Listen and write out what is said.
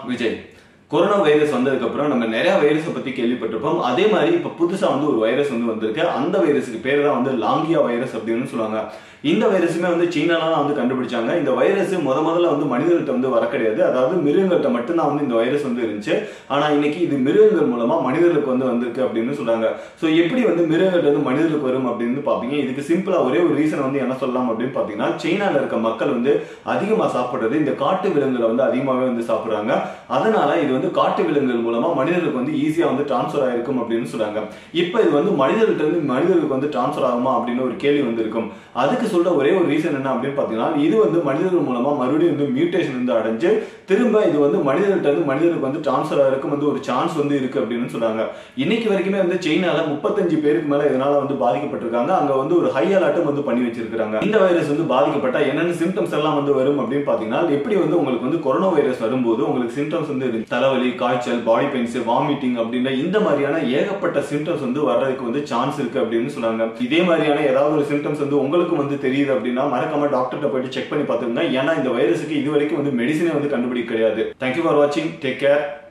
Vijay corona virus வந்ததுக்கு அப்புறம் நம்ம நிறைய வைரஸை பத்தி கேள்விப்பட்டிருப்போம் அதே மாதிரி இப்ப புதுசா வந்து ஒரு வைரஸ் வந்து வந்திருக்கு அந்த வைரஸுக்கு பேர் தான் வந்து லாங்கியா வைரஸ் அப்படின்னு சொல்லுவாங்க இந்த வைரஸுமே வந்து சீனால தான் வந்து கண்டுபிடிச்சாங்க இந்த வைரஸ் முத முதல்ல வந்து மனிதர்கள்ட்ட வந்து வர கிடையாது அதாவது மிருகங்கள்ட்ட மட்டும்தான் வந்து இந்த வைரஸ் வந்து இருந்துச்சு ஆனா இன்னைக்கு இது மிருகங்கள் மூலமா மனிதர்களுக்கு வந்து வந்திருக்கு அப்படின்னு சொல்றாங்க ஸோ எப்படி வந்து மிருகங்கள்ட்ட வந்து மனிதர்களுக்கு வரும் அப்படின்னு பாப்பீங்க இதுக்கு சிம்பிளா ஒரே ஒரு ரீசன் வந்து என்ன சொல்லலாம் அப்படின்னு பாத்தீங்கன்னா சீனால இருக்க மக்கள் வந்து அதிகமா சாப்பிடுறது இந்த காட்டு விலங்குகளை வந்து அதிகமாவே வந்து சாப்பிடுறாங்க அதனால இது வந்து காட்டு விலங்குகள் மூலமா மனிதர்களுக்கு வந்து ஈஸியா வந்து டிரான்ஸ்ஃபர் ஆயிருக்கும் அப்படின்னு சொல்றாங்க இப்போ இது வந்து மனிதர்கள்ட்ட இருந்து மனிதர்களுக்கு வந்து டிரான்ஸ்ஃபர் ஆகுமா அப்படின்னு ஒரு கேள்வி வந்து இருக்கும் அதுக்கு சொல்ற ஒரே ஒரு ரீசன் என்ன அப்படின்னு பாத்தீங்கன்னா இது வந்து மனிதர்கள் மூலமா மறுபடியும் வந்து மியூட்டேஷன் வந்து அடைஞ்சு திரும்ப இது வந்து மனிதர்கள்ட்ட இருந்து மனிதருக்கு வந்து டிரான்ஸ்ஃபர் ஆகிறதுக்கு வந்து ஒரு சான்ஸ் வந்து இருக்கு அப்படின்னு சொல்றாங்க இன்னைக்கு வரைக்குமே வந்து சைனால முப்பத்தஞ்சு பேருக்கு மேல இதனால வந்து பாதிக்கப்பட்டிருக்காங்க அங்க வந்து ஒரு ஹை அலர்ட்டும் வந்து பண்ணி வச்சிருக்காங்க இந்த வைரஸ் வந்து பாதிக்கப்பட்டா என்னென்ன சிம்டம்ஸ் எல்லாம் வந்து வரும் அப்படின்னு பாத்தீங்கன்னா எப்படி வந்து உங்களுக்கு வந்து கொரோனா வைரஸ் வரும்போது உங்களுக்கு சிம்டம்ஸ் வந்து இருக்கு. தலைவலி காய்ச்சல் பாடி பெயின்ஸ் வாமிட்டிங் அப்படின்ற இந்த மாதிரியான ஏகப்பட்ட சிம்டம்ஸ் வந்து வர்றதுக்கு வந்து சான்ஸ் இருக்கு அப்படின்னு சொன்னாங்க இதே மாதிரியான ஏதாவது ஒரு சிம்டம்ஸ் வந்து உங்களுக்கும் வந்து தெரியுது அப்படின்னா மறக்காம டாக்டர்கிட்ட போயிட்டு செக் பண்ணி பார்த்துக்கோங்க ஏன்னா இந்த வைரஸுக்கு இது வரைக்கும் வந்து மெடிசனே வந்து கண்டுபிடிக்க கிடையாது தேங்க்யூ ஃபார் வாட்சிங் டேக் கேர்